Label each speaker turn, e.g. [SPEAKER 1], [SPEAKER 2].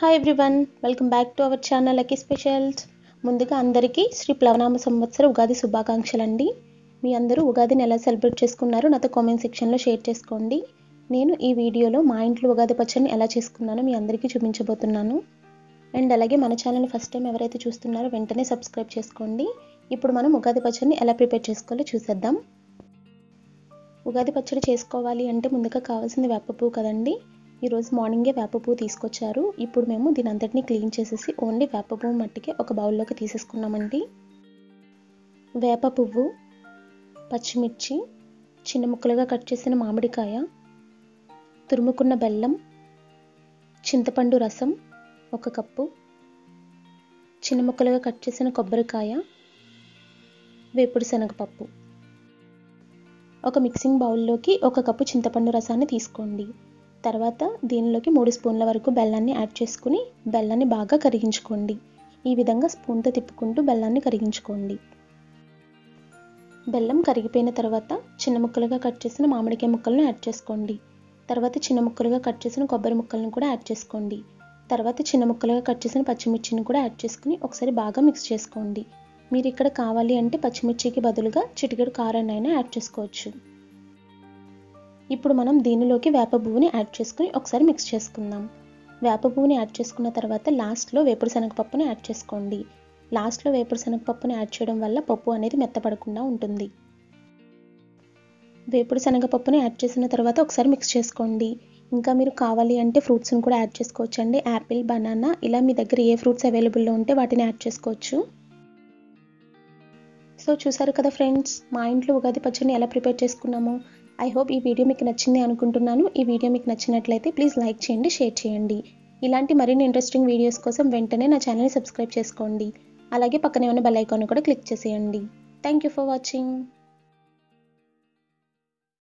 [SPEAKER 1] hi everyone welcome back to our channel lucky specials ముందుగా అందరికీ శ్రీ ప్లవనామ సంవత్సర ఉగాది శుభాకాంక్షలు అండి మీ అందరూ ఉగాదిని ఎలా సెలబ్రేట్ చేసుకున్నారో నాతో కామెంట్ సెక్షన్లో షేర్ చేసుకోండి నేను ఈ వీడియోలో మా ఇంట్లో ఉగాది పచ్చడిని ఎలా చేసుకున్నానో మీ అందరికీ చూపించబోతున్నాను అండ్ అలాగే మన ఛానల్ ఫస్ట్ టైం ఎవరైతే చూస్తున్నారో వెంటనే సబ్స్క్రైబ్ చేసుకోండి ఇప్పుడు మనం ఉగాది పచ్చడిని ఎలా ప్రిపేర్ చేసుకోవాలో చూసేద్దాం ఉగాది పచ్చడి చేసుకోవాలి అంటే ముందుగా కావాల్సింది వేప పువ్వు కదండి ఈరోజు మార్నింగే వేప పువ్వు తీసుకొచ్చారు ఇప్పుడు మేము దీని అంతటిని క్లీన్ చేసేసి ఓన్లీ వేప పువ్వు మట్టికి ఒక బౌల్లోకి తీసేసుకున్నామండి వేప పువ్వు పచ్చిమిర్చి చిన్న ముక్కలుగా కట్ చేసిన మామిడికాయ తురుముకున్న బెల్లం చింతపండు రసం ఒక కప్పు చిన్న ముక్కలుగా కట్ చేసిన కొబ్బరికాయ వేపుడు శనగపప్పు ఒక మిక్సింగ్ బౌల్లోకి ఒక కప్పు చింతపండు రసాన్ని తీసుకోండి తర్వాత దీనిలోకి మూడు స్పూన్ల వరకు బెల్లాన్ని యాడ్ చేసుకుని బెల్లాన్ని బాగా కరిగించుకోండి ఈ విధంగా స్పూన్తో తిప్పుకుంటూ బెల్లాన్ని కరిగించుకోండి బెల్లం కరిగిపోయిన తర్వాత చిన్న ముక్కలుగా కట్ చేసిన మామిడికాయ ముక్కలను యాడ్ చేసుకోండి తర్వాత చిన్న ముక్కలుగా కట్ చేసిన కొబ్బరి ముక్కలను కూడా యాడ్ చేసుకోండి తర్వాత చిన్న ముక్కలుగా కట్ చేసిన పచ్చిమిర్చిని కూడా యాడ్ చేసుకుని ఒకసారి బాగా మిక్స్ చేసుకోండి మీరు ఇక్కడ కావాలి అంటే పచ్చిమిర్చికి బదులుగా చిటికెడు కారాన్ని అయినా యాడ్ చేసుకోవచ్చు ఇప్పుడు మనం దీనిలోకి వేప పువ్వుని యాడ్ చేసుకుని ఒకసారి మిక్స్ చేసుకుందాం వేప పువ్వుని యాడ్ చేసుకున్న తర్వాత లాస్ట్లో వేపుడు శనగపప్పుని యాడ్ చేసుకోండి లాస్ట్లో వేపుడు శనగపప్పుని యాడ్ చేయడం వల్ల పప్పు అనేది మెత్తపడకుండా ఉంటుంది వేపుడు శనగపప్పుని యాడ్ చేసిన తర్వాత ఒకసారి మిక్స్ చేసుకోండి ఇంకా మీరు కావాలి అంటే ఫ్రూట్స్ని కూడా యాడ్ చేసుకోవచ్చు అండి యాపిల్ బనానా ఇలా మీ దగ్గర ఏ ఫ్రూట్స్ అవైలబుల్లో ఉంటే వాటిని యాడ్ చేసుకోవచ్చు సో చూసారు కదా ఫ్రెండ్స్ మా ఇంట్లో ఉగాది పచ్చడిని ఎలా ప్రిపేర్ చేసుకున్నామో ఐ హోప్ ఈ వీడియో మీకు నచ్చింది అనుకుంటున్నాను ఈ వీడియో మీకు నచ్చినట్లయితే ప్లీజ్ లైక్ చేయండి షేర్ చేయండి ఇలాంటి మరిన్ని ఇంట్రెస్టింగ్ వీడియోస్ కోసం వెంటనే నా ఛానల్ని సబ్స్క్రైబ్ చేసుకోండి అలాగే పక్కనే ఉన్న బెల్ ఐకాన్ కూడా క్లిక్ చేసేయండి థ్యాంక్ యూ ఫర్ వాచింగ్